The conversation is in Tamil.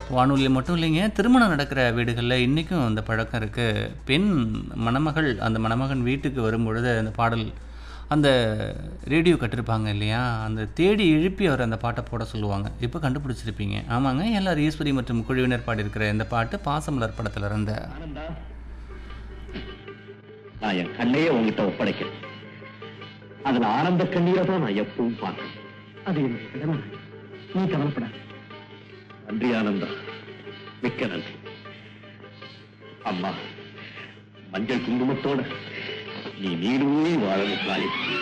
வானொலியில் மட்டும் இல்லைங்க திருமணம் நடக்கிற வீடுகளில் இன்றைக்கும் அந்த பழக்கம் இருக்குது பெண் மணமகள் அந்த மணமகன் வீட்டுக்கு வரும்பொழுது அந்த பாடல் அந்த ரேடியோ கட்டிருப்பாங்க இல்லையா அந்த தேடி எழுப்பி அவர் அந்த பாட்டை போட சொல்லுவாங்க இப்போ கண்டுபிடிச்சிருப்பீங்க ஆமாங்க எல்லாரும் ஈஸ்வரி மற்றும் குழுவினர் பாடியிருக்கிற இந்த பாட்டு பாசமலர் படத்தில் இருந்த ஆனந்தா நான் என் கண்ணையே உங்ககிட்ட ஒப்படைக்கிறேன் அதுல ஆனந்த கண்ணீரை தான் நான் எப்பவும் பார்க்கிறேன் அது எனக்கு கடமை நீ கவலைப்படாத நன்றி ஆனந்தா மிக்க நன்றி அம்மா மஞ்சள் குங்குமத்தோட நீ நீடூழி வாழணும் தாயே